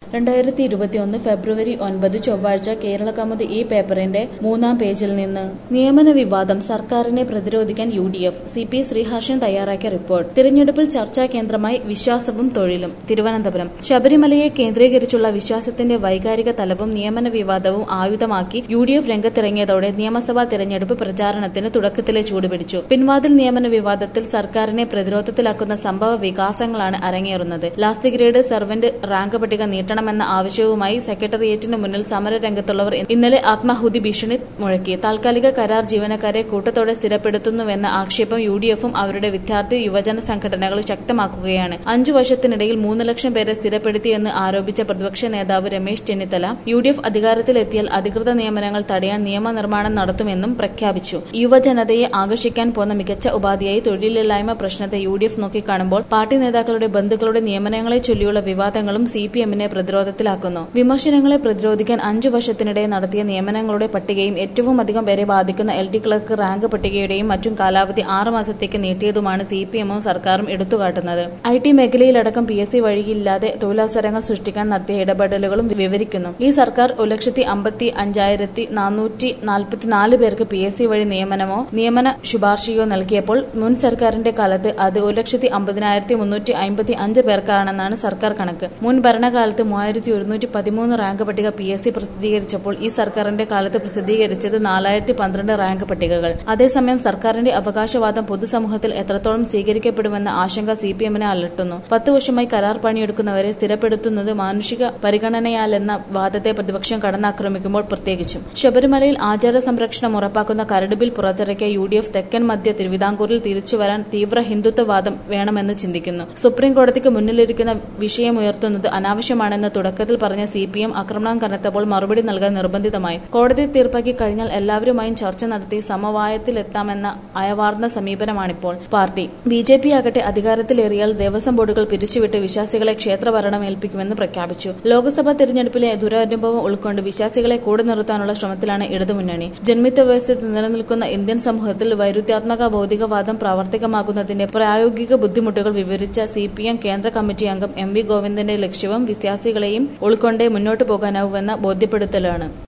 രണ്ടായിരത്തി ഇരുപത്തിയൊന്ന് ഫെബ്രുവരി ഒൻപത് ചൊവ്വാഴ്ച കേരള കൗമുദി ഈ പേപ്പറിന്റെ മൂന്നാം പേജിൽ നിന്ന് നിയമന വിവാദം സർക്കാരിനെ പ്രതിരോധിക്കാൻ U D F C P Sreeharshan തയ്യാറാക്കിയ റിപ്പോർട്ട് തിരഞ്ഞെടുപ്പിൽ ചർച്ചാ കേന്ദ്രമായി വിശ്വാസവും തൊഴിലും തിരുവനന്തപുരം ശബരിമലയെ കേന്ദ്രീകരിച്ചുള്ള വിശ്വാസത്തിന്റെ വൈകാരിക തലവും നിയമന വിവാദവും ആയുധമാക്കി യു ഡി എഫ് രംഗത്തിറങ്ങിയതോടെ നിയമസഭാ തിരഞ്ഞെടുപ്പ് പ്രചാരണത്തിന് തുടക്കത്തിലെ ചൂടുപിടിച്ചു പിൻവാതിൽ നിയമന വിവാദത്തിൽ സർക്കാരിനെ പ്രതിരോധത്തിലാക്കുന്ന സംഭവ വികാസങ്ങളാണ് അരങ്ങേറുന്നത് ലാസ്റ്റ് ഗ്രേഡ് സർവന്റ് റാങ്ക് പട്ടിക നീട്ടണമെന്ന ആവശ്യവുമായി സെക്രട്ടേറിയറ്റിന് മുന്നിൽ സമരരംഗത്തുള്ളവർ ഇന്നലെ ആത്മാഹുതി ഭീഷണി മുഴക്കി താൽക്കാലിക കരാർ ജീവനക്കാരെ കൂട്ടത്തോടെ സ്ഥിരപ്പെടുത്തുന്നുവെന്ന ആക്ഷേപം യു ഡി എഫും അവരുടെ വിദ്യാർത്ഥി യുവജന സംഘടനകളും ശക്തമാക്കുകയാണ് അഞ്ചു വർഷത്തിനിടയിൽ മൂന്ന് ലക്ഷം പേരെ സ്ഥിരപ്പെടുത്തിയെന്ന് ആരോപിച്ച പ്രതിപക്ഷ നേതാവ് Ramesh Chennithala U D F അധികാരത്തിലെത്തിയാൽ അധികൃത നിയമനങ്ങൾ തടയാൻ നിയമനിർമ്മാണം നടത്തുമെന്നും പ്രഖ്യാപിച്ചു യുവജനതയെ ആകർഷിക്കാൻ പോന്ന മികച്ച ഉപാധിയായി തൊഴിലില്ലായ്മ പ്രശ്നത്തെ യു ഡി എഫ് നോക്കിക്കാണുമ്പോൾ പാർട്ടി നേതാക്കളുടെ ബന്ധുക്കളുടെ നിയമനങ്ങളെ ചൊല്ലിയുള്ള വിവാദങ്ങളും സി പി എമ്മിനെ പ്രതിരോധത്തിലാക്കുന്നു വിമർശനങ്ങളെ പ്രതിരോധിക്കാൻ അഞ്ചു വർഷത്തിനിടെ നടത്തിയ നിയമനങ്ങളുടെ പട്ടികയും ഏറ്റവും അധികം പേരെ ബാധിക്കുന്ന എൽ ഡി ക്ലർക്ക് റാങ്ക് പട്ടികയുടെയും മറ്റും കാലാവധി ആറ് മാസത്തേക്ക് നീട്ടിയതുമാണ് സി പി എമ്മും സർക്കാരും എടുത്തുകാട്ടുന്നത് ഐ ടി മേഖലയിലടക്കം പി എസ് സി വഴിയില്ലാതെ തൊഴിലവസരങ്ങൾ സൃഷ്ടിക്കാൻ നടത്തിയ ഇടപെടലുകളും വിവരിക്കുന്നു ഈ സർക്കാർ ഒരു ലക്ഷത്തി അമ്പത്തി അഞ്ചായിരത്തി നാനൂറ്റി നാൽപ്പത്തിനാല് പേർക്ക് പി എസ് സി വഴി നിയമനമോ നിയമന ശുപാർശയോ നൽകിയപ്പോൾ മുൻ സർക്കാരിന്റെ കാലത്ത് അത് ഒരു ലക്ഷത്തി അമ്പതിനായിരത്തി മുന്നൂറ്റി അമ്പത്തി അഞ്ച് പേർക്കാണെന്നാണ് സർക്കാർ കണക്ക് മുൻ ഭരണകാലത്ത് മൂവായിരത്തി ഒരുന്നൂറ്റി പതിമൂന്ന് റാങ്ക് പട്ടിക പി എസ് സി പ്രസിദ്ധീകരിച്ചപ്പോൾ ഈ സർക്കാരിന്റെ കാലത്ത് പ്രസിദ്ധീകരിച്ചത് നാലായിരത്തി പന്ത്രണ്ട് റാങ്ക് പട്ടികകൾ അതേസമയം സർക്കാരിന്റെ അവകാശവാദം പൊതുസമൂഹത്തിൽ എത്രത്തോളം സ്വീകരിക്കപ്പെടുമെന്ന ആശങ്ക സി പി എമ്മിനെ അലട്ടുന്നു പത്ത് വർഷമായി കരാർ പണിയെടുക്കുന്നവരെ സ്ഥിരപ്പെടുത്തുന്നത് മാനുഷിക പരിഗണനയാലെന്ന വാദത്തെ പ്രതിപക്ഷം കടന്നാക്രമിക്കുമ്പോൾ പ്രത്യേകിച്ചും ശബരിമലയിൽ ആചാര സംരക്ഷണം ഉറപ്പാക്കുന്ന കരട് ബിൽ പുറത്തിറക്കിയ യു ഡി എഫ് തെക്കൻ മധ്യ തിരുവിതാംകൂറിൽ തിരിച്ചുവരാൻ തീവ്ര ഹിന്ദുത്വവാദം വേണമെന്ന് ചിന്തിക്കുന്നു സുപ്രീം കോടതിക്ക് മുന്നിലിരിക്കുന്ന വിഷയമുയർത്തുന്നത് അനാവശ്യമാണെന്ന് തുടക്കത്തിൽ പറഞ്ഞ സി പി എം ആക്രമണം കനത്തപ്പോൾ മറുപടി നൽകാൻ നിർബന്ധിതമായി കോടതി തീർപ്പാക്കി കഴിഞ്ഞാൽ എല്ലാവരുമായും ചർച്ച നടത്തി സമവായത്തിലെത്താമെന്ന അയവാർന്ന സമീപനമാണിപ്പോൾ പാർട്ടി ബി ജെ പി ആകട്ടെ അധികാരത്തിലേറിയാൽ ദേവസ്വം ബോർഡുകൾ പിരിച്ചുവിട്ട് വിശ്വാസികളെ ക്ഷേത്രഭരണം ഏൽപ്പിക്കുമെന്ന് പ്രഖ്യാപിച്ചു ലോക്സഭാ തെരഞ്ഞെടുപ്പിലെ ദുരനുഭവം ഉൾക്കൊണ്ട് വിശ്വാസികളെ കൂടെ നിർത്താനുള്ള ശ്രമത്തിലാണ് ഇടതുമുന്നണി ജന്മിത്വ വ്യവസ്ഥ നിലനിൽക്കുന്ന ഇന്ത്യൻ സമൂഹത്തിൽ വൈരുദ്ധ്യാത്മക ഭൗതികവാദം പ്രാവർത്തികമാക്കുന്നതിന്റെ പ്രായോഗിക ബുദ്ധിമുട്ടുകൾ വിവരിച്ച സി പി എം കേന്ദ്ര കമ്മിറ്റി അംഗം എം വി ഗോവിന്ദന്റെ ലക്ഷ്യവും വിശ്വാസികളെയും ഉൾക്കൊണ്ടേ മുന്നോട്ടു പോകാനാവുമെന്ന ബോധ്യപ്പെടുത്തലാണ്